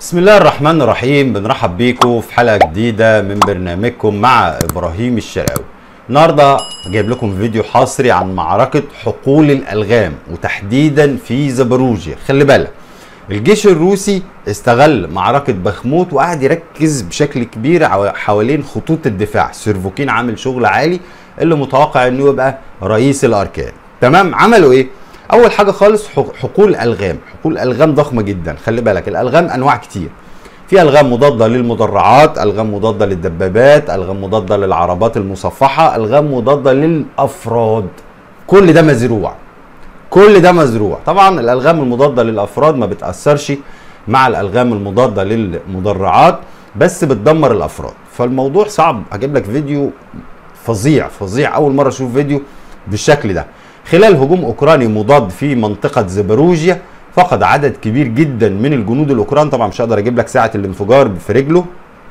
بسم الله الرحمن الرحيم بنرحب بيكم في حلقه جديده من برنامجكم مع ابراهيم الشرقاوي النهارده جايب لكم فيديو حصري عن معركه حقول الالغام وتحديدا في زبروجيا خلي بالك الجيش الروسي استغل معركة بخموت وقعد يركز بشكل كبير عو- حوالين خطوط الدفاع سيرفوكين عامل شغل عالي اللي متوقع انه يبقى رئيس الاركان تمام عملوا ايه اول حاجة خالص حق- حقول الغام حقول الغام ضخمة جدا خلي بالك الالغام انواع كتير في الغام مضاده للمدرعات الغام مضاده للدبابات الغام مضاده للعربات المصفحه الغام مضاده للافراد كل ده مزروع كل ده مزروع طبعا الالغام المضاده للافراد ما بتاثرش مع الالغام المضاده للمدرعات بس بتدمر الافراد فالموضوع صعب هجيب لك فيديو فظيع فظيع اول مره اشوف فيديو بالشكل ده خلال هجوم اوكراني مضاد في منطقه زبروجيا فقد عدد كبير جدا من الجنود الاوكران طبعا مش هقدر اجيب لك ساعه الانفجار في رجله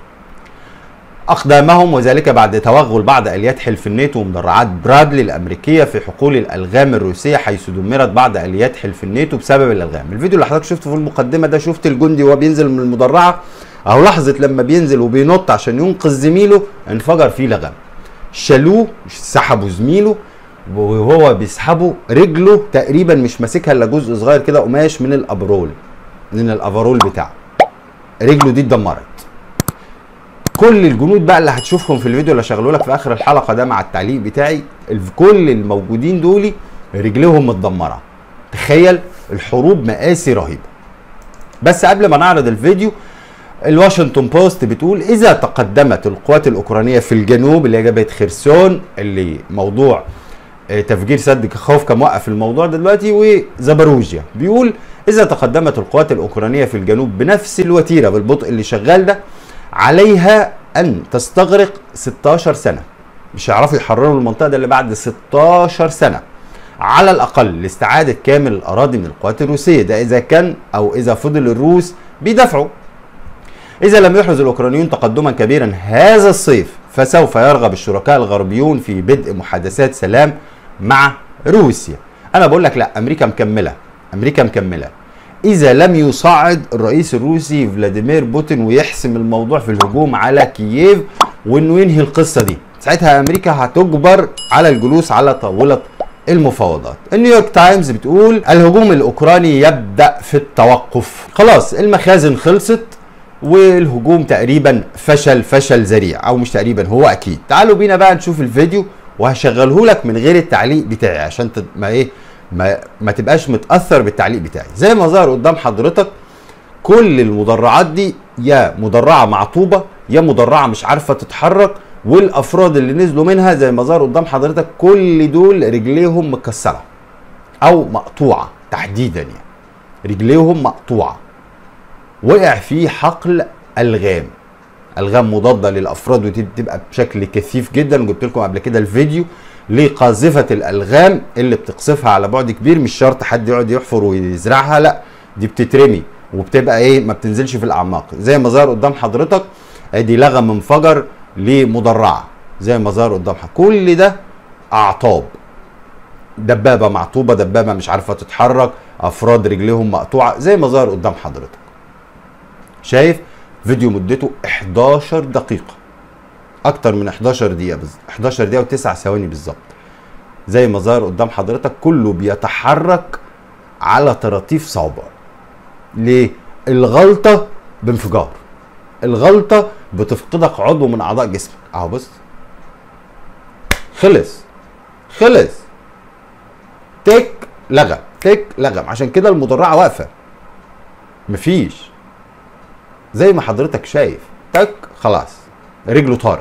اقدامهم وذلك بعد توغل بعض اليات حلف الناتو ومدرعات برادلي الامريكيه في حقول الالغام الروسيه حيث دمرت بعض اليات حلف الناتو بسبب الالغام الفيديو اللي حضرتك شفته في المقدمه ده شفت الجندي وهو بينزل من المدرعه اهو لحظه لما بينزل وبينط عشان ينقذ زميله انفجر فيه لغم شالوه سحبوا زميله وهو بيسحبه رجله تقريبا مش ماسكها الا جزء صغير كده قماش من الابرول من الافرول بتاعه رجله دي اتدمرت كل الجنود بقى اللي هتشوفهم في الفيديو اللي هشغله لك في اخر الحلقه ده مع التعليق بتاعي الف- كل الموجودين دول رجليهم متدمره تخيل الحروب مقاسي رهيبه بس قبل ما نعرض الفيديو الواشنطن بوست بتقول اذا تقدمت القوات الاوكرانيه في الجنوب اللي هي جبهه خرسون اللي موضوع آه، تفجير سد كخوف كان موقف الموضوع ده دلوقتي وزبروجيا بيقول اذا تقدمت القوات الاوكرانيه في الجنوب بنفس الوتيره بالبطء اللي شغال ده عليها ان تستغرق 16 سنه مش هيعرفوا يحرروا المنطقه ده اللي بعد 16 سنه على الاقل لاستعاده كامل الاراضي من القوات الروسيه ده اذا كان او اذا فضل الروس بيدافعوا إذا لم يحرز الأوكرانيون تقدما كبيرا هذا الصيف فسوف يرغب الشركاء الغربيون في بدء محادثات سلام مع روسيا أنا بقول لك لا أمريكا مكملة أمريكا مكملة إذا لم يصعد الرئيس الروسي فلاديمير بوتين ويحسم الموضوع في الهجوم على كييف وإنه ينهي القصة دي ساعتها أمريكا هتجبر على الجلوس على طاولة المفاوضات النيويورك تايمز بتقول الهجوم الأوكراني يبدأ في التوقف خلاص المخازن خلصت والهجوم تقريبا فشل فشل ذريع او مش تقريبا هو اكيد تعالوا بينا بقى نشوف الفيديو وهشغله لك من غير التعليق بتاعي عشان تد... ما ايه ما, ما تبقاش متاثر بالتعليق بتاعي زي ما ظهر قدام حضرتك كل المدرعات دي يا مدرعه معطوبه يا مدرعه مش عارفه تتحرك والافراد اللي نزلوا منها زي ما ظهر قدام حضرتك كل دول رجليهم مكسره او مقطوعه تحديدا يعني رجليهم مقطوعه وقع فيه حقل الغام الغام مضاده للافراد ودي بتبقى بشكل كثيف جدا وجبت لكم قبل كده الفيديو لقاذفه الالغام اللي بتقذفها على بعد كبير مش شرط حد يقعد يحفر ويزرعها لا دي بتترمي وبتبقى ايه ما بتنزلش في الاعماق زي ما ظهر قدام حضرتك ادي لغم انفجر لمدرعه زي ما ظهر قدام حضرتك كل ده اعطاب دبابه معطوبه دبابه مش عارفه تتحرك افراد رجليهم مقطوعه زي ما ظهر قدام حضرتك شايف فيديو مدته 11 دقيقة أكتر من 11 دقيقة بالظبط 11 دقيقة و9 ثواني بالظبط زي ما ظهر قدام حضرتك كله بيتحرك على طراطيف صوابع ليه؟ الغلطة بانفجار الغلطة بتفقدك عضو من أعضاء جسمك أهو بص خلص خلص تك لغم تك لغم عشان كده المدرعة واقفة مفيش زي ما حضرتك شايف تك خلاص رجله طارت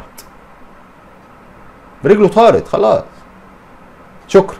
رجله طارت خلاص شكرا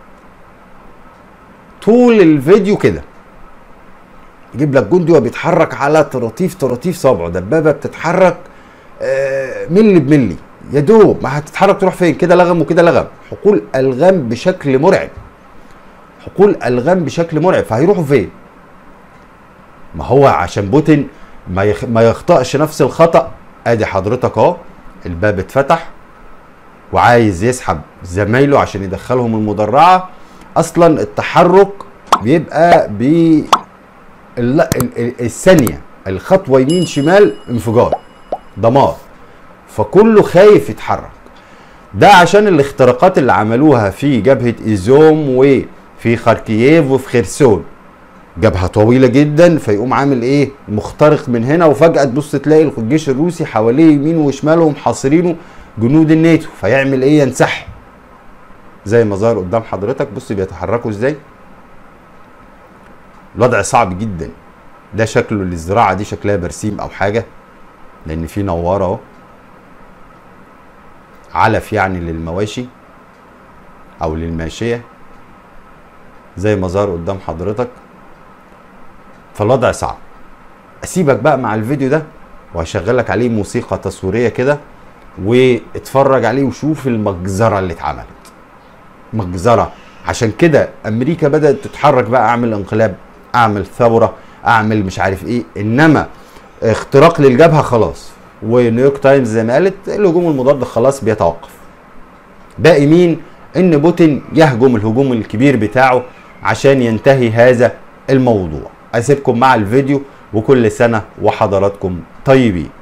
طول الفيديو كده يجيب لك جندي وهو بيتحرك على طراطيف طراطيف صابعه دبابه بتتحرك آه، ملي بملي يا دوب ما هتتحرك تروح فين كده لغم وكده لغم حقول الغام بشكل مرعب حقول الغام بشكل مرعب فهيروحوا فين ما هو عشان بوتين ما يخ... ما يخطئش نفس الخطأ ادي حضرتك اهو الباب اتفتح وعايز يسحب زمايله عشان يدخلهم المدرعة اصلا التحرك بيبقى ب ال- ال- ال- الثانية الخطوه يمين شمال انفجار دمار فكله خايف يتحرك ده عشان الاختراقات اللي عملوها في جبهه ايزوم وفي خاركييف وفي خرسون جبهه طويله جدا فيقوم عامل ايه مخترق من هنا وفجاه تبص تلاقي الجيش الروسي حواليه يمين وشمال ومحاصرينه جنود الناتو فيعمل ايه ينسحب زي ما ظهر قدام حضرتك بص بيتحركوا ازاي الوضع صعب جدا ده شكله الزراعه دي شكلها برسيم او حاجه لان في نواره اهو علف يعني للمواشي او للماشيه زي ما ظهر قدام حضرتك فالوضع صعب اسيبك بقى مع الفيديو ده وهشغلك عليه موسيقى تصويريه كده واتفرج عليه وشوف المجزره اللي اتعملت مجزره عشان كده امريكا بدات تتحرك بقى اعمل انقلاب اعمل ثوره اعمل مش عارف ايه انما اختراق للجبهه خلاص ونيويورك تايمز زي ما قالت الهجوم المضاد خلاص بيتوقف باقي مين ان بوتين يهجم الهجوم الكبير بتاعه عشان ينتهي هذا الموضوع اسيبكم مع الفيديو وكل سنه وحضراتكم طيبين